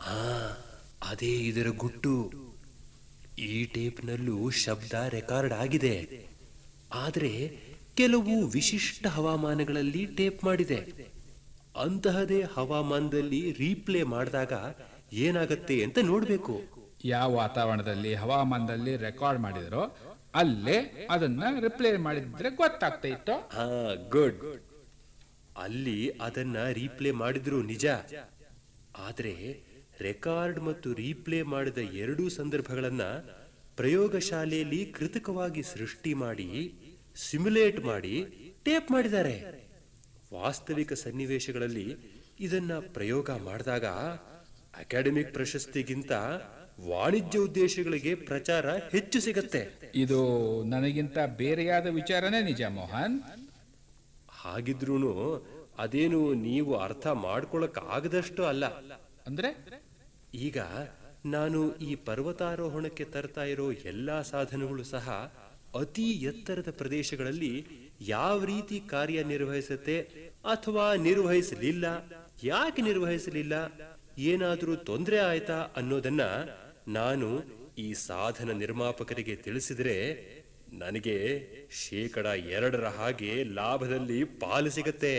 ಹಾ ಅದೇ ಇದರ ಗುಟ್ಟು ಈ ಟೇಪ್ನಲ್ಲೂ ಶಬ್ದ ರೆಕಾರ್ಡ್ ಆಗಿದೆ ಆದರೆ ಕೆಲವು ವಿಶಿಷ್ಟ ಹವಾಮಾನಗಳಲ್ಲಿ ಟೇಪ್ ಮಾಡಿದೆ ಅಂತಹದೇ ಹವಾಮಾನದಲ್ಲಿ ರೀಪ್ಲೇ ಮಾಡಿದಾಗ ಏನಾಗತ್ತೆ ಅಂತ ನೋಡ್ಬೇಕು ಯಾವ ವಾತಾವರಣದಲ್ಲಿ ಹವಾಮಾನದಲ್ಲಿ ರೆಕಾರ್ಡ್ ಮಾಡಿದರೋ ಅಲ್ಲೇ ಅದನ್ನ ರಿಪ್ಲೇ ಮಾಡಿದ್ರೆ ಗೊತ್ತಾಗ್ತಾ ಇತ್ತು ಹಾ ಗುಡ್ ಅಲ್ಲಿ ಅದನ್ನ ರೀಪ್ಲೇ ಮಾಡಿದ್ರು ನಿಜ ಆದ್ರೆ ರೆಕಾರ್ಡ್ ಮತ್ತು ರೀಪ್ಲೇ ಮಾಡಿದ ಎರಡೂ ಸಂದರ್ಭಗಳನ್ನ ಪ್ರಯೋಗಶಾಲೆಯಲ್ಲಿ ಕೃತಕವಾಗಿ ಸೃಷ್ಟಿ ಮಾಡಿ ಸಿಮ್ಯುಲೇಟ್ ಮಾಡಿ ಟೇಪ್ ಮಾಡಿದ್ದಾರೆ ವಾಸ್ತವಿಕ ಸನ್ನಿವೇಶಗಳಲ್ಲಿ ಇದನ್ನ ಪ್ರಯೋಗ ಮಾಡಿದಾಗ ಅಕಾಡೆಮಿಕ್ ಪ್ರಶಸ್ತಿಗಿಂತ ವಾಣಿಜ್ಯ ಉದ್ದೇಶಗಳಿಗೆ ಪ್ರಚಾರ ಹೆಚ್ಚು ಸಿಗತ್ತೆ ಇದು ನನಗಿಂತ ಬೇರೆಯಾದ ವಿಚಾರನೇ ನಿಜ ಮೋಹನ್ ಹಾಗಿದ್ರೂನು ಅದೇನು ನೀವು ಅರ್ಥ ಮಾಡ್ಕೊಳಕ್ ಆಗದಷ್ಟು ಅಲ್ಲ ಅಂದ್ರೆ ಈಗ ನಾನು ಈ ಪರ್ವತಾರೋಹಣಕ್ಕೆ ತರ್ತಾ ಇರೋ ಎಲ್ಲಾ ಸಾಧನಗಳು ಸಹ ಅತಿ ಎತ್ತರದ ಪ್ರದೇಶಗಳಲ್ಲಿ ಯಾವ ರೀತಿ ಕಾರ್ಯನಿರ್ವಹಿಸುತ್ತೆ ಅಥವಾ ನಿರ್ವಹಿಸಲಿಲ್ಲ ಯಾಕೆ ನಿರ್ವಹಿಸಲಿಲ್ಲ ಏನಾದರೂ ತೊಂದರೆ ಆಯ್ತಾ ಅನ್ನೋದನ್ನ ನಾನು ಈ ಸಾಧನ ನಿರ್ಮಾಪಕರಿಗೆ ತಿಳಿಸಿದ್ರೆ ನನಗೆ ಶೇಕಡ ಎರಡರ ಹಾಗೆ ಲಾಭದಲ್ಲಿ ಪಾಲು ಸಿಗತ್ತೆ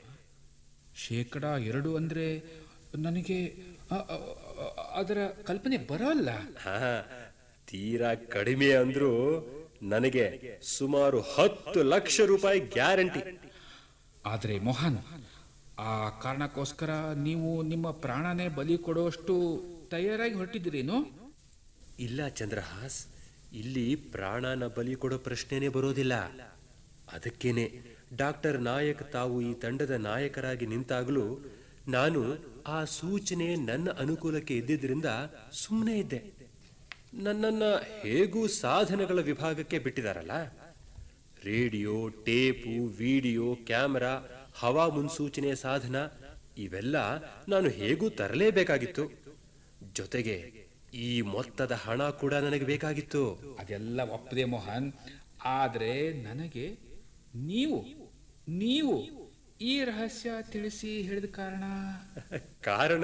ಶೇಕಡ ಎರಡು ಅಂದ್ರೆ ನನಗೆ ಅ- ಅ- ಅ- ಅದರ ಕಲ್ಪನೆ ಬರೋಲ್ಲ ಹಾ ತೀರಾ ಕಡಿಮೆ ಅಂದ್ರೂ ನನಗೆ ಸುಮಾರು ಹತ್ತು ಲಕ್ಷ ರೂಪಾಯಿ ಗ್ಯಾರಂಟಿ ಆದ್ರೆ ಮೋಹನ್ ಆ ಕಾರಣಕ್ಕೋಸ್ಕರ ನೀವು ನಿಮ್ಮ ಪ್ರಾಣನೇ ಬಲಿ ಕೊಡುವಷ್ಟು ತಯಾರಾಗಿ ಹೊರಟಿದ್ದೀರೇನು ಇಲ್ಲ ಚಂದ್ರಹಾಸ್ ಇಲ್ಲಿ ಪ್ರಾಣನ ಬಲಿ ಕೊಡೋ ಪ್ರಶ್ನೆನೇ ಬರೋದಿಲ್ಲ ಅದಕ್ಕೇನೆ ಡಾಕ್ಟರ್ ನಾಯಕ್ ತಾವು ಈ ತಂಡದ ನಾಯಕರಾಗಿ ನಿಂತಾಗಲೂ ನಾನು ಆ ಸೂಚನೆ ನನ್ನ ಅನುಕೂಲಕ್ಕೆ ಇದ್ದಿದ್ರಿಂದ ಸುಮ್ಮನೆ ಇದ್ದೆ ನನ್ನನ್ನ ಹೇಗೂ ಸಾಧನಗಳ ವಿಭಾಗಕ್ಕೆ ಬಿಟ್ಟಿದಾರಲ್ಲ ರೇಡಿಯೋ ಟೇಪು ವಿಡಿಯೋ ಕ್ಯಾಮೆರಾ ಹವಾ ಮುನ್ಸೂಚನೆ ಸಾಧನ ಇವೆಲ್ಲ ನಾನು ಹೇಗೂ ತರಲೇಬೇಕಾಗಿತ್ತು ಜೊತೆಗೆ ಈ ಮೊತ್ತದ ಹಣ ಕೂಡ ನನಗೆ ಬೇಕಾಗಿತ್ತು ಅದೆಲ್ಲ ಒಪ್ಪದೆ ಮೋಹನ್ ಆದ್ರೆ ನನಗೆ ನೀವು ನೀವು ಈ ರಹಸ್ಯ ತಿಳಿಸಿ ಹೇಳಿದ ಕಾರಣ ಕಾರಣ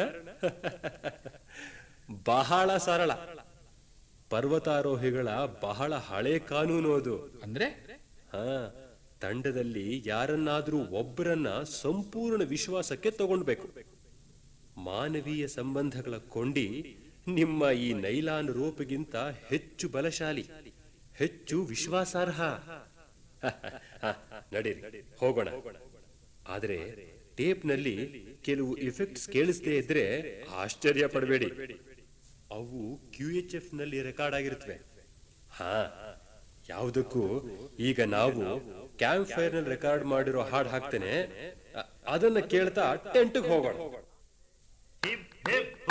ಬಹಳ ಸರಳ ಪರ್ವತಾರೋಹಿಗಳ ಬಹಳ ಹಳೆ ಕಾನೂನು ಅದು ಅಂದ್ರೆ ಹಾ ತಂಡದಲ್ಲಿ ಯಾರನ್ನಾದ್ರೂ ಒಬ್ಬರನ್ನ ಸಂಪೂರ್ಣ ವಿಶ್ವಾಸಕ್ಕೆ ತಗೊಂಡ್ಬೇಕು ಮಾನವೀಯ ಸಂಬಂಧಗಳ ಕೊಂಡಿ ನಿಮ್ಮ ಈ ನೈಲಾನ್ ರೋಪಿಗಿಂತ ಹೆಚ್ಚು ಬಲಶಾಲಿ ಹೆಚ್ಚು ವಿಶ್ವಾಸಾರ್ಹ ನಡೀರಿ ಹೋಗೋಣ ಆದ್ರೆ ಟೇಪ್ನಲ್ಲಿ ಕೆಲವು ಇಫೆಕ್ಟ್ಸ್ ಕೇಳಿಸದೇ ಇದ್ರೆ ಆಶ್ಚರ್ಯ ಪಡಬೇಡಿ ಅವು ಕ್ಯೂ ಎಚ್ ಎಫ್ ನಲ್ಲಿ ರೆಕಾರ್ಡ್ ಆಗಿರುತ್ತವೆ ಹಾ ಯಾವುದಕ್ಕೂ ಈಗ ನಾವು ಕ್ಯಾಂಪ್ ಫೈರ್ ನಲ್ಲಿ ರೆಕಾರ್ಡ್ ಮಾಡಿರೋ ಹಾಡು ಹಾಕ್ತೇನೆ ಅ- ಅದನ್ನ ಕೇಳ್ತಾ ಟೆಂಟ್ಗೆ ಹೋಗೋಣ Hip